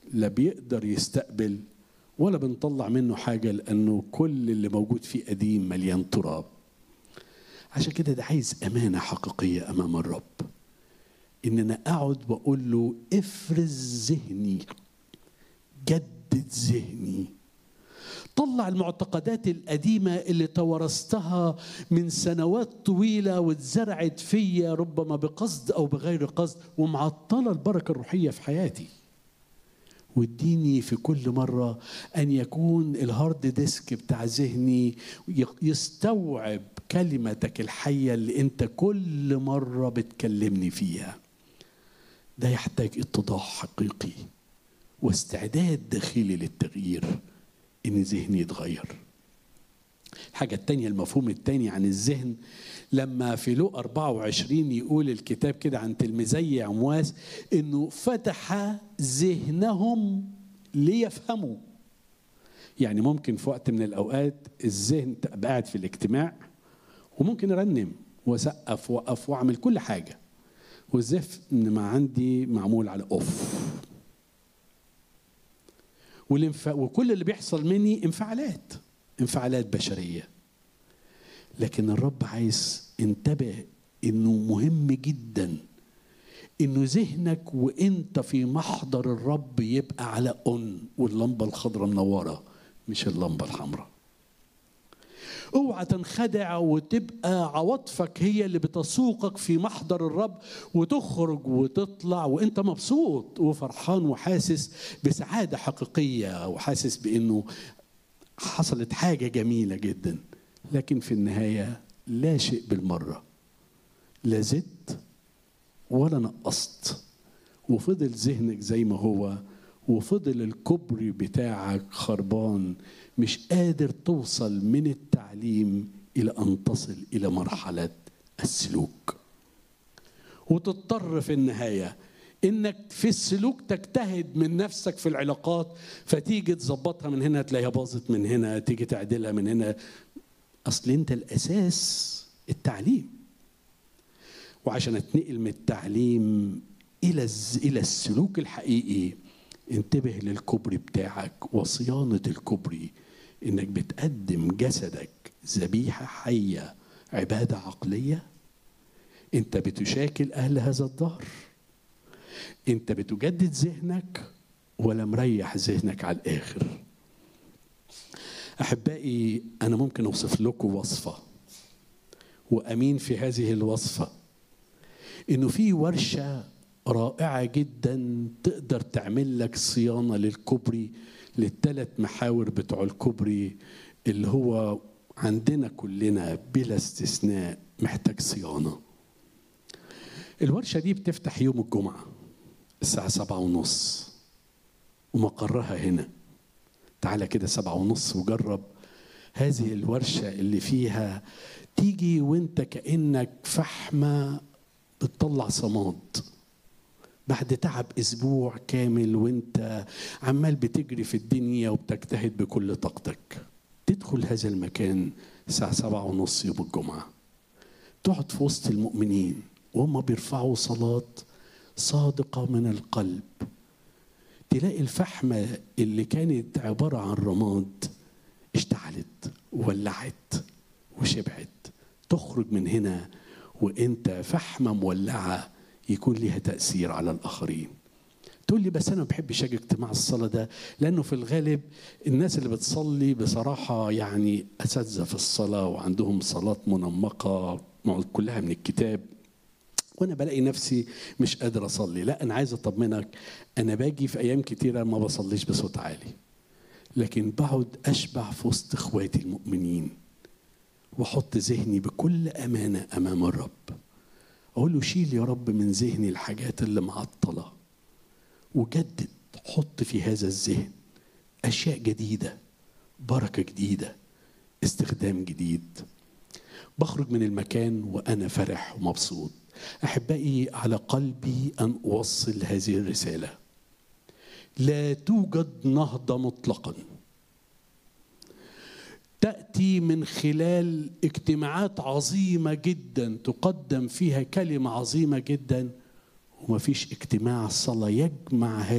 لا بيقدر يستقبل ولا بنطلع منه حاجة لأنه كل اللي موجود فيه قديم مليان تراب عشان كده ده عايز أمانة حقيقية أمام الرب إن أنا أقعد وأقول له افرز ذهني جدد ذهني طلع المعتقدات القديمة اللي توارثتها من سنوات طويلة واتزرعت فيا ربما بقصد أو بغير قصد ومعطلة البركة الروحية في حياتي واديني في كل مرة أن يكون الهارد ديسك بتاع ذهني يستوعب كلمتك الحية اللي أنت كل مرة بتكلمني فيها ده يحتاج اتضاح حقيقي واستعداد داخلي للتغيير ان ذهني يتغير الحاجة التانية المفهوم التاني عن الذهن لما في لو 24 يقول الكتاب كده عن تلميذي عمواس انه فتح ذهنهم ليفهموا يعني ممكن في وقت من الاوقات الذهن تبقى قاعد في الاجتماع وممكن ارنم واسقف واقف واعمل كل حاجه والذهن ما عندي معمول على اوف والانف... وكل اللي بيحصل مني انفعالات انفعالات بشريه لكن الرب عايز انتبه انه مهم جدا انه ذهنك وانت في محضر الرب يبقى على اون واللمبه الخضراء منوره مش اللمبه الحمراء اوعى تنخدع وتبقى عواطفك هي اللي بتسوقك في محضر الرب وتخرج وتطلع وانت مبسوط وفرحان وحاسس بسعاده حقيقيه وحاسس بانه حصلت حاجه جميله جدا لكن في النهايه لا شيء بالمره لا زدت ولا نقصت وفضل ذهنك زي ما هو وفضل الكبري بتاعك خربان مش قادر توصل من التعليم الى ان تصل الى مرحله السلوك وتضطر في النهايه انك في السلوك تجتهد من نفسك في العلاقات فتيجي تظبطها من هنا تلاقيها باظت من هنا تيجي تعدلها من هنا اصل انت الاساس التعليم وعشان اتنقل من التعليم الى الى السلوك الحقيقي انتبه للكبري بتاعك وصيانه الكبري انك بتقدم جسدك ذبيحه حيه عباده عقليه انت بتشاكل اهل هذا الدهر انت بتجدد ذهنك ولا مريح ذهنك على الاخر احبائي انا ممكن اوصف لكم وصفه وامين في هذه الوصفه انه في ورشه رائعه جدا تقدر تعمل لك صيانه للكوبري للثلاث محاور بتوع الكوبري اللي هو عندنا كلنا بلا استثناء محتاج صيانه الورشه دي بتفتح يوم الجمعه الساعه سبعة ونص ومقرها هنا تعالى كده سبعة ونص وجرب هذه الورشة اللي فيها تيجي وانت كأنك فحمة بتطلع صماد بعد تعب اسبوع كامل وانت عمال بتجري في الدنيا وبتجتهد بكل طاقتك تدخل هذا المكان الساعة سبعة ونص يوم الجمعة تقعد في وسط المؤمنين وهم بيرفعوا صلاة صادقة من القلب تلاقي الفحمة اللي كانت عبارة عن رماد اشتعلت وولعت وشبعت تخرج من هنا وانت فحمة مولعة يكون لها تأثير على الآخرين تقول لي بس أنا ما بحبش أجي اجتماع الصلاة ده لأنه في الغالب الناس اللي بتصلي بصراحة يعني أساتذة في الصلاة وعندهم صلاة منمقة كلها من الكتاب وانا بلاقي نفسي مش قادر اصلي لا انا عايز اطمنك انا باجي في ايام كتيره ما بصليش بصوت عالي لكن بقعد اشبع في وسط اخواتي المؤمنين واحط ذهني بكل امانه امام الرب اقول له شيل يا رب من ذهني الحاجات اللي معطله وجدد حط في هذا الذهن اشياء جديده بركه جديده استخدام جديد بخرج من المكان وانا فرح ومبسوط احبائي على قلبي ان اوصل هذه الرساله لا توجد نهضه مطلقا تاتي من خلال اجتماعات عظيمه جدا تقدم فيها كلمه عظيمه جدا وما فيش اجتماع صلاه يجمع